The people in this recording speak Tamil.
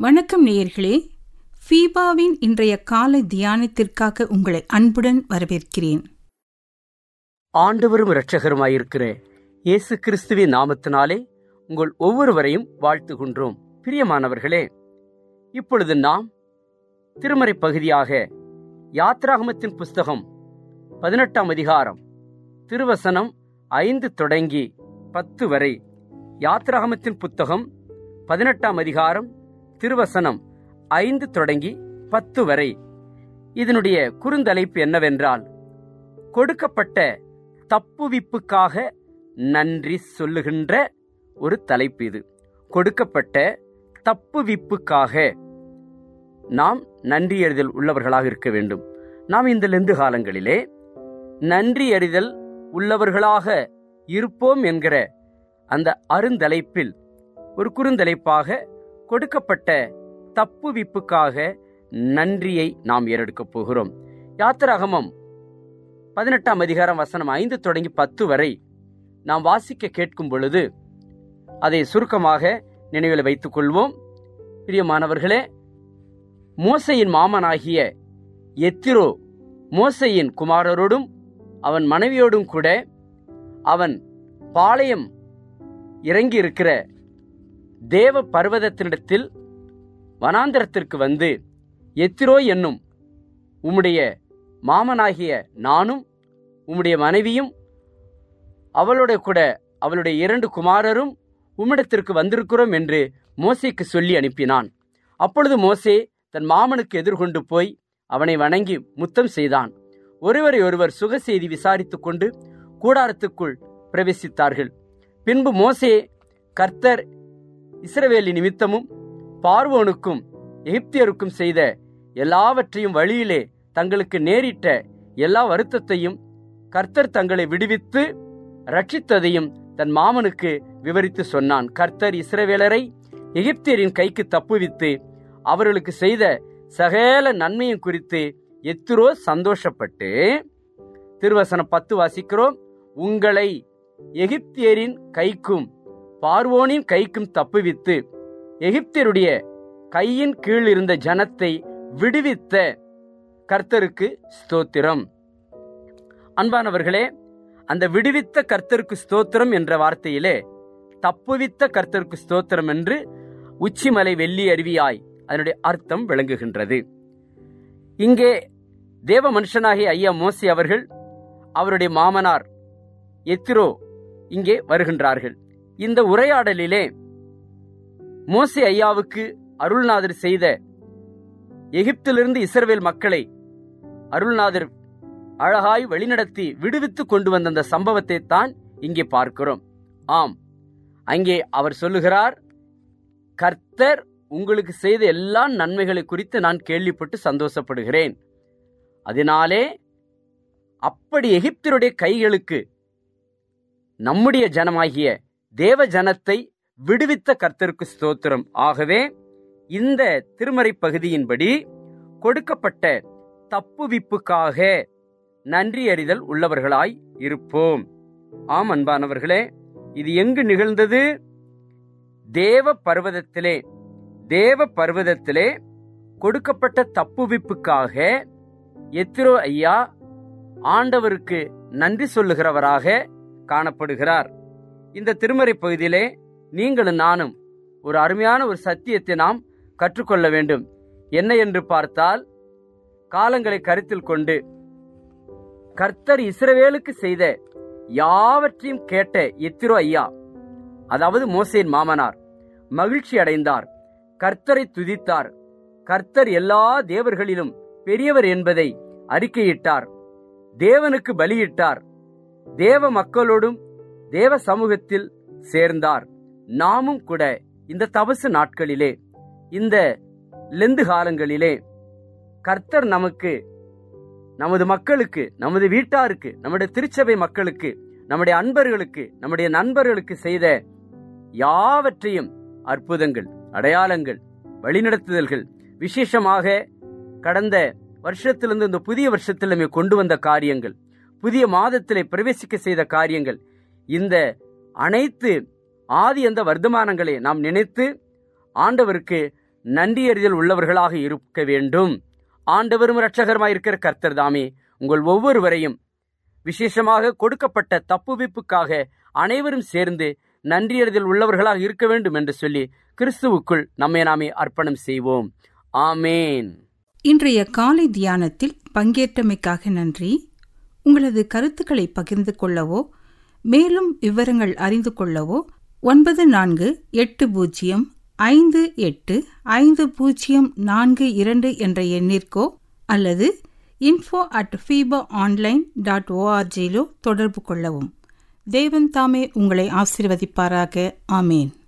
வணக்கம் நேயர்களே ஃபீபாவின் இன்றைய காலை தியானத்திற்காக உங்களை அன்புடன் வரவேற்கிறேன் ஆண்டவரும் இரட்சகருமாயிருக்கிற இயேசு கிறிஸ்துவின் நாமத்தினாலே உங்கள் ஒவ்வொருவரையும் வாழ்த்துகின்றோம் பிரியமானவர்களே இப்பொழுது நாம் திருமறை பகுதியாக யாத்ராகமத்தின் புஸ்தகம் பதினெட்டாம் அதிகாரம் திருவசனம் ஐந்து தொடங்கி பத்து வரை யாத்ராகமத்தின் புத்தகம் பதினெட்டாம் அதிகாரம் திருவசனம் ஐந்து தொடங்கி பத்து வரை இதனுடைய குறுந்தலைப்பு என்னவென்றால் கொடுக்கப்பட்ட தப்புவிப்புக்காக நன்றி சொல்லுகின்ற ஒரு தலைப்பு இது கொடுக்கப்பட்ட தப்புவிப்புக்காக நாம் நன்றி அறிதல் உள்ளவர்களாக இருக்க வேண்டும் நாம் இந்த லெந்து காலங்களிலே நன்றி அறிதல் உள்ளவர்களாக இருப்போம் என்கிற அந்த அருந்தலைப்பில் ஒரு குறுந்தலைப்பாக கொடுக்கப்பட்ட தப்புவிப்புக்காக நன்றியை நாம் ஏறெடுக்கப் போகிறோம் யாத்திராகமம் பதினெட்டாம் அதிகாரம் வசனம் ஐந்து தொடங்கி பத்து வரை நாம் வாசிக்க கேட்கும் பொழுது அதை சுருக்கமாக நினைவில் வைத்துக் கொள்வோம் பிரியமானவர்களே மோசையின் மாமனாகிய எத்திரோ மோசையின் குமாரரோடும் அவன் மனைவியோடும் கூட அவன் பாளையம் இறங்கி இருக்கிற தேவ பர்வதத்தினிடத்தில் வனாந்திரத்திற்கு வந்து எத்திரோ என்னும் உம்முடைய மாமனாகிய நானும் உம்முடைய மனைவியும் அவளோட கூட அவளுடைய இரண்டு குமாரரும் உம்மிடத்திற்கு வந்திருக்கிறோம் என்று மோசேக்கு சொல்லி அனுப்பினான் அப்பொழுது மோசே தன் மாமனுக்கு எதிர்கொண்டு போய் அவனை வணங்கி முத்தம் செய்தான் ஒருவரை ஒருவர் சுக செய்தி விசாரித்துக் கொண்டு கூடாரத்துக்குள் பிரவேசித்தார்கள் பின்பு மோசே கர்த்தர் இஸ்ரவேலி நிமித்தமும் பார்வோனுக்கும் எகிப்தியருக்கும் செய்த எல்லாவற்றையும் வழியிலே தங்களுக்கு நேரிட்ட எல்லா வருத்தத்தையும் கர்த்தர் தங்களை விடுவித்து ரட்சித்ததையும் தன் மாமனுக்கு விவரித்து சொன்னான் கர்த்தர் இஸ்ரவேலரை எகிப்தியரின் கைக்கு தப்புவித்து அவர்களுக்கு செய்த சகல நன்மையும் குறித்து எத்திரோ சந்தோஷப்பட்டு திருவசனம் பத்து வாசிக்கிறோம் உங்களை எகிப்தியரின் கைக்கும் பார்வோனின் கைக்கும் தப்புவித்து எகிப்தியருடைய கையின் கீழ் இருந்த ஜனத்தை விடுவித்த கர்த்தருக்கு ஸ்தோத்திரம் அன்பானவர்களே அந்த விடுவித்த கர்த்தருக்கு ஸ்தோத்திரம் என்ற வார்த்தையிலே தப்புவித்த கர்த்தருக்கு ஸ்தோத்திரம் என்று உச்சிமலை வெள்ளி அருவியாய் அதனுடைய அர்த்தம் விளங்குகின்றது இங்கே தேவ மனுஷனாகிய ஐயா மோசி அவர்கள் அவருடைய மாமனார் எத்திரோ இங்கே வருகின்றார்கள் இந்த உரையாடலிலே மோசி ஐயாவுக்கு அருள்நாதர் செய்த எகிப்திலிருந்து இஸ்ரவேல் மக்களை அருள்நாதர் அழகாய் வழிநடத்தி விடுவித்து கொண்டு வந்த அந்த சம்பவத்தை தான் இங்கே பார்க்கிறோம் ஆம் அங்கே அவர் சொல்லுகிறார் கர்த்தர் உங்களுக்கு செய்த எல்லா நன்மைகளை குறித்து நான் கேள்விப்பட்டு சந்தோஷப்படுகிறேன் அதனாலே அப்படி எகிப்தருடைய கைகளுக்கு நம்முடைய ஜனமாகிய தேவ ஜனத்தை விடுவித்த கர்த்தருக்கு ஸ்தோத்திரம் ஆகவே இந்த திருமறை பகுதியின்படி கொடுக்கப்பட்ட தப்புவிப்புக்காக நன்றி அறிதல் உள்ளவர்களாய் இருப்போம் ஆம் அன்பானவர்களே இது எங்கு நிகழ்ந்தது தேவ பர்வதத்திலே தேவ பர்வதத்திலே கொடுக்கப்பட்ட தப்புவிப்புக்காக எத்திரோ ஐயா ஆண்டவருக்கு நன்றி சொல்லுகிறவராக காணப்படுகிறார் இந்த திருமறை பகுதியிலே நீங்களும் நானும் ஒரு அருமையான ஒரு சத்தியத்தை நாம் கற்றுக்கொள்ள வேண்டும் என்ன என்று பார்த்தால் காலங்களை கருத்தில் கொண்டு கர்த்தர் இஸ்ரவேலுக்கு செய்த யாவற்றையும் கேட்ட எத்திரோ ஐயா அதாவது மோசேன் மாமனார் மகிழ்ச்சி அடைந்தார் கர்த்தரை துதித்தார் கர்த்தர் எல்லா தேவர்களிலும் பெரியவர் என்பதை அறிக்கையிட்டார் தேவனுக்கு பலியிட்டார் தேவ மக்களோடும் தேவ சமூகத்தில் சேர்ந்தார் நாமும் கூட இந்த தபசு நாட்களிலே இந்த லெந்து காலங்களிலே கர்த்தர் நமக்கு நமது மக்களுக்கு நமது வீட்டாருக்கு நம்முடைய திருச்சபை மக்களுக்கு நம்முடைய அன்பர்களுக்கு நம்முடைய நண்பர்களுக்கு செய்த யாவற்றையும் அற்புதங்கள் அடையாளங்கள் வழிநடத்துதல்கள் விசேஷமாக கடந்த வருஷத்திலிருந்து இந்த புதிய வருஷத்தில் கொண்டு வந்த காரியங்கள் புதிய மாதத்திலே பிரவேசிக்க செய்த காரியங்கள் இந்த அனைத்து ஆதி அந்த வர்த்தமானங்களை நாம் நினைத்து ஆண்டவருக்கு நன்றியறிதல் உள்ளவர்களாக இருக்க வேண்டும் ஆண்டவரும் இரட்சகருமாயிருக்கிற கர்த்தர் தாமே உங்கள் ஒவ்வொருவரையும் விசேஷமாக கொடுக்கப்பட்ட தப்புவிப்புக்காக அனைவரும் சேர்ந்து நன்றியறிதல் உள்ளவர்களாக இருக்க வேண்டும் என்று சொல்லி கிறிஸ்துவுக்குள் நம்மை நாமே அர்ப்பணம் செய்வோம் ஆமேன் இன்றைய காலை தியானத்தில் பங்கேற்றமைக்காக நன்றி உங்களது கருத்துக்களை பகிர்ந்து கொள்ளவோ மேலும் விவரங்கள் அறிந்து கொள்ளவோ ஒன்பது நான்கு எட்டு பூஜ்ஜியம் ஐந்து எட்டு ஐந்து பூஜ்ஜியம் நான்கு இரண்டு என்ற எண்ணிற்கோ அல்லது info at FIBA online dot ஓஆர்ஜியிலோ தொடர்பு கொள்ளவும் தேவன் தாமே உங்களை ஆசீர்வதிப்பாராக ஆமேன்